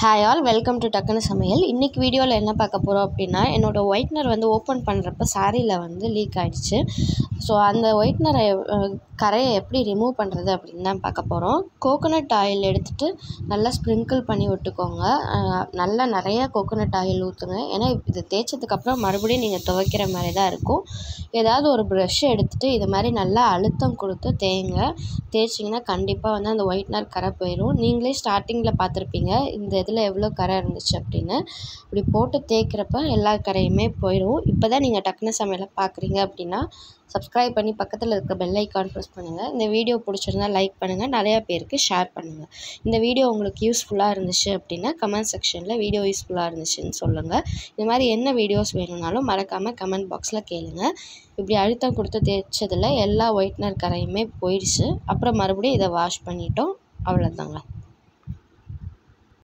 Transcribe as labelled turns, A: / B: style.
A: hi all welcome to டக்குனு சமையல் இன்றைக்கி வீடியோவில் என்ன பார்க்க போகிறோம் அப்படின்னா என்னோடய ஒயிட்னர் வந்து ஓப்பன் பண்ணுறப்ப சாரியில் வந்து லீக் ஆகிடுச்சு ஸோ அந்த ஒயிட்னரை கரையை எப்படி ரிமூவ் பண்ணுறது அப்படின்னு தான் பார்க்க போகிறோம் கோகோனட் ஆயில் எடுத்துகிட்டு நல்லா ஸ்ப்ரிங்கிள் பண்ணி விட்டுக்கோங்க அஹ் நல்லா நிறையா கோகோனட் ஆயில் ஊற்றுங்க ஏன்னா இது தேய்ச்சதுக்கப்புறம் மறுபடியும் நீங்கள் துவைக்கிற மாதிரி தான் இருக்கும் ஏதாவது ஒரு ப்ரஷ் எடுத்துகிட்டு இது மாதிரி நல்லா அழுத்தம் கொடுத்து தேய்ங்க தேய்ச்சிங்கன்னா கண்டிப்பாக வந்து அந்த ஒயிட்னர் கரை போயிடும் நீங்களே ஸ்டார்டிங்கில் பார்த்துருப்பீங்க இந்த இதில் எவ்வளோ கரை இருந்துச்சு அப்படின்னு இப்படி போட்டு தேய்க்கிறப்ப எல்லா கரையுமே போயிடும் இப்போ தான் நீங்கள் டக்குனு சமையலை பார்க்குறீங்க அப்படின்னா சப்ஸ்கிரைப் பண்ணி பக்கத்தில் இருக்க பெல் ஐக்கான் ப்ரெஸ் பண்ணுங்கள் இந்த வீடியோ பிடிச்சிருந்தா லைக் பண்ணுங்கள் நிறையா பேருக்கு ஷேர் பண்ணுங்கள் இந்த வீடியோ உங்களுக்கு யூஸ்ஃபுல்லாக இருந்துச்சு அப்படின்னா கமெண்ட் செக்ஷனில் வீடியோ யூஸ்ஃபுல்லாக இருந்துச்சுன்னு சொல்லுங்கள் இது மாதிரி என்ன வீடியோஸ் வேணும்னாலும் மறக்காமல் கமெண்ட் பாக்ஸில் கேளுங்க இப்படி அழுத்தம் கொடுத்து தேய்ச்சதில் எல்லா ஒயிட்னர் கரையுமே போயிடுச்சு அப்புறம் மறுபடியும் இதை வாஷ் பண்ணிட்டோம் அவ்வளோதாங்க